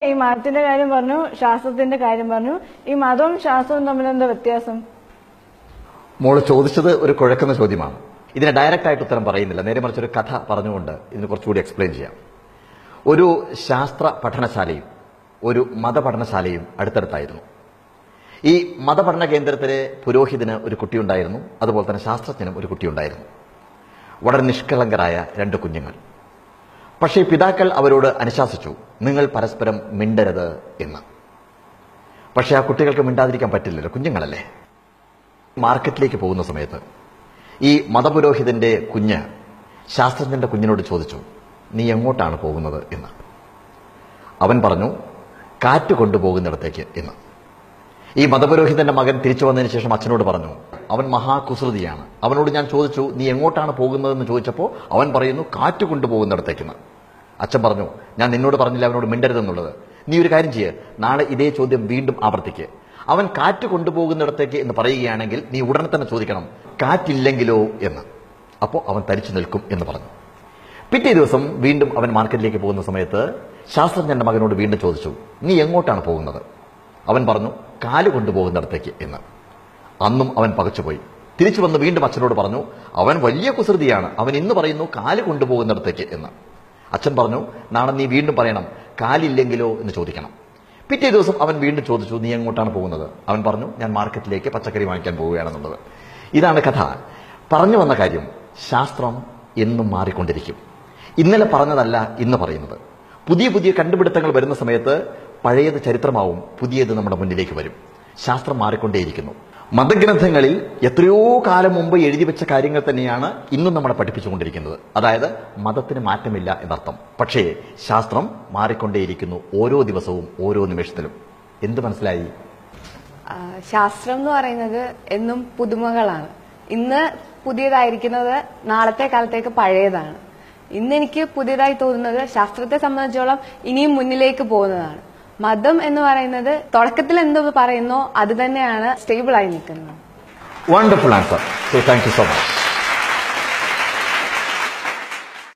ഈ മതത്തിന്റെ കാര്യം പറഞ്ഞു ശാസ്ത്രത്തിന്റെ കാര്യം പറഞ്ഞു ഈ മതവും ശാസ്ത്രവും തമ്മിൽ എന്താ വ്യത്യാസം മോള് ചോദിച്ചത് ഒരു കുഴക്കുന്ന ചോദ്യമാണ് ഇതിന് ഡയറക്റ്റ് ആയിട്ട് ഉത്തരം പറയുന്നില്ല നേരെ മറിച്ച് ഒരു കഥ പറഞ്ഞുകൊണ്ട് ഇതിന് കുറച്ചുകൂടി എക്സ്പ്ലെയിൻ ചെയ്യാം ഒരു ശാസ്ത്ര പഠനശാലയും ഒരു മതപഠനശാലയും അടുത്തടുത്തായിരുന്നു ഈ മതപഠന കേന്ദ്രത്തിലെ പുരോഹിതന് ഒരു കുട്ടിയുണ്ടായിരുന്നു അതുപോലെ തന്നെ ശാസ്ത്രജ്ഞനും ഒരു കുട്ടിയുണ്ടായിരുന്നു വളരെ നിഷ്കളങ്കരായ രണ്ട് കുഞ്ഞുങ്ങൾ പക്ഷേ പിതാക്കൾ അവരോട് അനുശാസിച്ചു നിങ്ങൾ പരസ്പരം മിണ്ടരുത് എന്ന് പക്ഷേ ആ കുട്ടികൾക്ക് മിണ്ടാതിരിക്കാൻ പറ്റില്ലല്ലോ കുഞ്ഞുങ്ങളല്ലേ മാർക്കറ്റിലേക്ക് പോകുന്ന സമയത്ത് ഈ മതപുരോഹിതന്റെ കുഞ്ഞ് ശാസ്ത്രജ്ഞന്റെ കുഞ്ഞിനോട് ചോദിച്ചു നീ എങ്ങോട്ടാണ് പോകുന്നത് എന്ന് അവൻ പറഞ്ഞു കാറ്റ് കൊണ്ടുപോകുന്നിടത്തേക്ക് എന്ന് ഈ മതപുരോഹിതന്റെ മകൻ തിരിച്ചു വന്നതിന് ശേഷം അച്ഛനോട് പറഞ്ഞു അവൻ മഹാകുസൃതിയാണ് അവനോട് ഞാൻ ചോദിച്ചു നീ എങ്ങോട്ടാണ് പോകുന്നതെന്ന് ചോദിച്ചപ്പോൾ അവൻ പറയുന്നു കാറ്റ് കൊണ്ടുപോകുന്നിടത്തേക്കെന്ന് അച്ഛൻ പറഞ്ഞു ഞാൻ നിന്നോട് പറഞ്ഞില്ല അവനോട് മിണ്ടരുതെന്നുള്ളത് നീ ഒരു കാര്യം ചെയ്യ് നാളെ ഇതേ ചോദ്യം വീണ്ടും ആവർത്തിക്ക് അവൻ കാറ്റ് കൊണ്ടുപോകുന്നിടത്തേക്ക് എന്ന് പറയുകയാണെങ്കിൽ നീ ഉടനെ തന്നെ ചോദിക്കണം കാറ്റില്ലെങ്കിലോ എന്ന് അപ്പോൾ അവൻ തരിച്ചു നിൽക്കും എന്ന് പറഞ്ഞു പിറ്റേ ദിവസം വീണ്ടും അവൻ മാർക്കറ്റിലേക്ക് പോകുന്ന സമയത്ത് ശാസ്ത്രജ്ഞന്റെ മകനോട് വീണ്ടും ചോദിച്ചു നീ എങ്ങോട്ടാണ് പോകുന്നത് അവൻ പറഞ്ഞു കാല് കൊണ്ടുപോകുന്നിടത്തേക്ക് എന്ന് അന്നും അവൻ പകച്ചുപോയി തിരിച്ചു വന്ന് വീണ്ടും അച്ഛനോട് പറഞ്ഞു അവൻ വലിയ കുസൃതിയാണ് അവൻ ഇന്ന് പറയുന്നു കാല് കൊണ്ടുപോകുന്നിടത്തേക്ക് എന്ന് അച്ഛൻ പറഞ്ഞു നാളെ നീ വീണ്ടും പറയണം കാലില്ലെങ്കിലോ എന്ന് ചോദിക്കണം പിറ്റേ ദിവസം അവൻ വീണ്ടും ചോദിച്ചു നീ എങ്ങോട്ടാണ് പോകുന്നത് അവൻ പറഞ്ഞു ഞാൻ മാർക്കറ്റിലേക്ക് പച്ചക്കറി വാങ്ങിക്കാൻ പോവുകയാണെന്നുള്ളത് ഇതാണ് കഥ പറഞ്ഞു വന്ന കാര്യം ശാസ്ത്രം എന്നും മാറിക്കൊണ്ടിരിക്കും ഇന്നലെ പറഞ്ഞതല്ല ഇന്ന് പറയുന്നത് പുതിയ പുതിയ കണ്ടുപിടുത്തങ്ങൾ വരുന്ന സമയത്ത് പഴയത് ചരിത്രമാവും പുതിയത് നമ്മുടെ മുന്നിലേക്ക് വരും ശാസ്ത്രം മാറിക്കൊണ്ടേയിരിക്കുന്നു മതഗ്രന്ഥങ്ങളിൽ എത്രയോ കാലം മുമ്പ് എഴുതി വെച്ച കാര്യങ്ങൾ തന്നെയാണ് ഇന്നും നമ്മളെ പഠിപ്പിച്ചുകൊണ്ടിരിക്കുന്നത് അതായത് മതത്തിന് മാറ്റമില്ല എന്നർത്ഥം പക്ഷേ ശാസ്ത്രം മാറിക്കൊണ്ടേയിരിക്കുന്നു ഓരോ ദിവസവും ഓരോ നിമിഷത്തിലും എന്ത് മനസ്സിലായി ആ, ശാസ്ത്രം എന്ന് പറയുന്നത് എന്നും പുതുമകളാണ് ഇന്ന് പുതിയതായിരിക്കുന്നത് നാളത്തെ കാലത്തേക്ക് പഴയതാണ് ഇന്ന് എനിക്ക് പുതിയതായി തോന്നുന്നത് ശാസ്ത്രത്തെ സംബന്ധിച്ചോളം ഇനിയും മുന്നിലേക്ക് പോകുന്നതാണ് മതം എന്ന് പറയുന്നത് തുടക്കത്തിൽ എന്ത് പറയുന്നോ അത് തന്നെയാണ് സ്റ്റേബിൾ ആയി നിൽക്കുന്നത് wonderful answer so thank you so much